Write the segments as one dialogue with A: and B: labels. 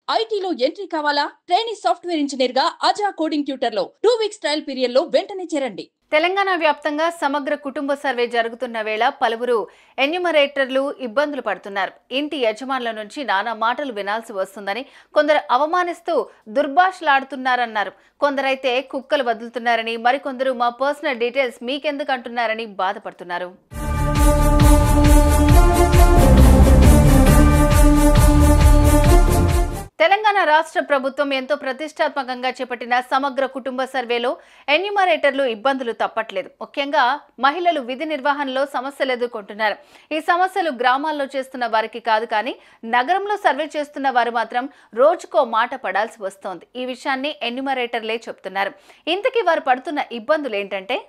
A: ఐటీలో ఎంట్రీ కావాలా training software engineer గా అజా కోడింగ్ ట్యూటర్ లో టూ వీక్స్ ట్రయల్ పీరియడ్ లో వెంటనే చేరండి
B: తెలంగాణ వ్యాప్తంగా సమగ్ర కుటుంబ సర్వే జరుగుతున్న వేళ పలువురు ఎన్యుమరేటర్లు ఇబ్బందులు పడుతున్నారు ఇంటి యజమానుల నుంచి నానా మాటలు వినాల్సి వస్తుందని కొందరు అవమానిస్తూ దుర్భాషలాడుతున్నారన్నారు కొందరైతే కుక్కలు వదులుతున్నారని మరికొందరు మా పర్సనల్ డీటెయిల్స్ మీకెందుకు అంటున్నారని బాధపడుతున్నారు తెలంగాణ రాష్ట్ర ప్రభుత్వం ఎంతో ప్రతిష్టాత్మకంగా చేపట్టిన సమగ్ర కుటుంబ సర్వేలో ఎన్యుమరేటర్లు ఇబ్బందులు తప్పట్లేదు ముఖ్యంగా మహిళలు విధి నిర్వహణలో సమస్యలు ఎదుర్కొంటున్నారు ఈ సమస్యలు గ్రామాల్లో చేస్తున్న వారికి కాదు కానీ నగరంలో సర్వే చేస్తున్న వారు మాత్రం రోజుకో మాట పడాల్సి వస్తోంది ఈ విషయాన్ని ఎన్యుమరేటర్లే చెప్తున్నారు ఇంతకీ వారు పడుతున్న ఇబ్బందులు ఏంటంటే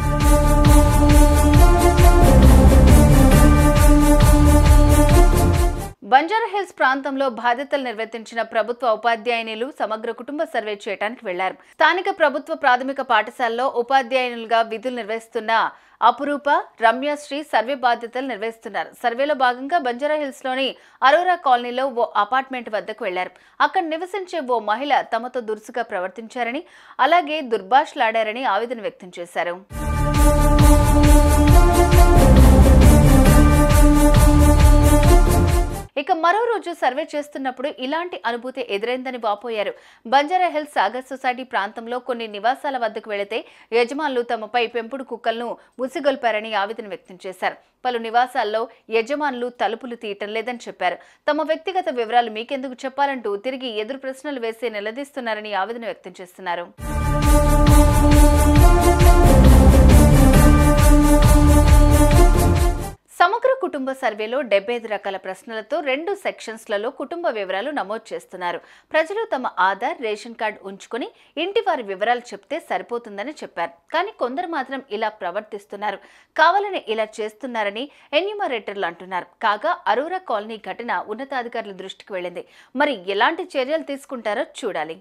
B: బంజారాహిల్స్ ప్రాంతంలో బాధ్యతలు నిర్వర్తించిన ప్రభుత్వ ఉపాధ్యాయునులు సమగ్ర కుటుంబ సర్వే చేయడానికి వెళ్లారు స్థానిక ప్రభుత్వ ప్రాథమిక పాఠశాలలో ఉపాధ్యాయునులుగా విధులు నిర్వహిస్తున్న అపురూప రమ్యశ్రీ సర్వే బాధ్యతలు నిర్వహిస్తున్నారు సర్వేలో భాగంగా బంజారాహిల్స్ లోని అరోరా కాలనీలో ఓ అపార్ట్మెంట్ వద్దకు వెళ్లారు అక్కడ నివసించే ఓ మహిళ తమతో దురుసుగా ప్రవర్తించారని అలాగే దుర్భాషలాడారని ఆవేదన వ్యక్తం చేశారు ఇక మరో రోజు సర్వే చేస్తున్నప్పుడు ఇలాంటి అనుభూతి ఎదురైందని వాపోయారు బంజారా హిల్స్ సాగర్ సొసైటీ ప్రాంతంలో కొన్ని నివాసాల వద్దకు వెళితే యజమానులు తమపై పెంపుడు కుక్కలను ముసిగొల్పారని ఆవేదన వ్యక్తం చేశారు పలు నివాసాల్లో యజమానులు తలుపులు తీయటం లేదని చెప్పారు తమ వ్యక్తిగత వివరాలు మీకెందుకు చెప్పాలంటూ తిరిగి ఎదురు ప్రశ్నలు వేసి నిలదీస్తున్నారని ఆవేదన వ్యక్తం చేస్తున్నారు సమగ్ర కుటుంబ సర్వేలో డెబ్బై ఐదు రకాల ప్రశ్నలతో రెండు సెక్షన్స్లలో కుటుంబ వివరాలు నమోదు చేస్తున్నారు ప్రజలు తమ ఆధార్ రేషన్ కార్డు ఉంచుకుని ఇంటి వారి వివరాలు చెప్తే సరిపోతుందని చెప్పారు కానీ కొందరు మాత్రం ఇలా ప్రవర్తిస్తున్నారు కావాలని ఇలా చేస్తున్నారని ఎన్యూమరేటర్లు అంటున్నారు కాగా అరూరా కాలనీ ఘటన ఉన్నతాధికారుల దృష్టికి వెళ్ళింది మరి ఎలాంటి చర్యలు తీసుకుంటారో చూడాలి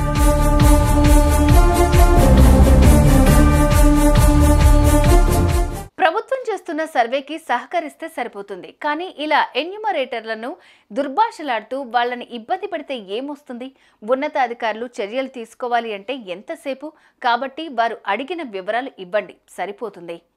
B: ప్రభుత్వం చేస్తున్న సర్వేకి సహకరిస్తే సరిపోతుంది కానీ ఇలా ఎన్యుమరేటర్లను దుర్భాషలాడుతూ వాళ్ళని ఇబ్బంది పడితే ఏమొస్తుంది ఉన్నతాధికారులు చర్యలు తీసుకోవాలి అంటే ఎంతసేపు కాబట్టి వారు అడిగిన వివరాలు ఇవ్వండి సరిపోతుంది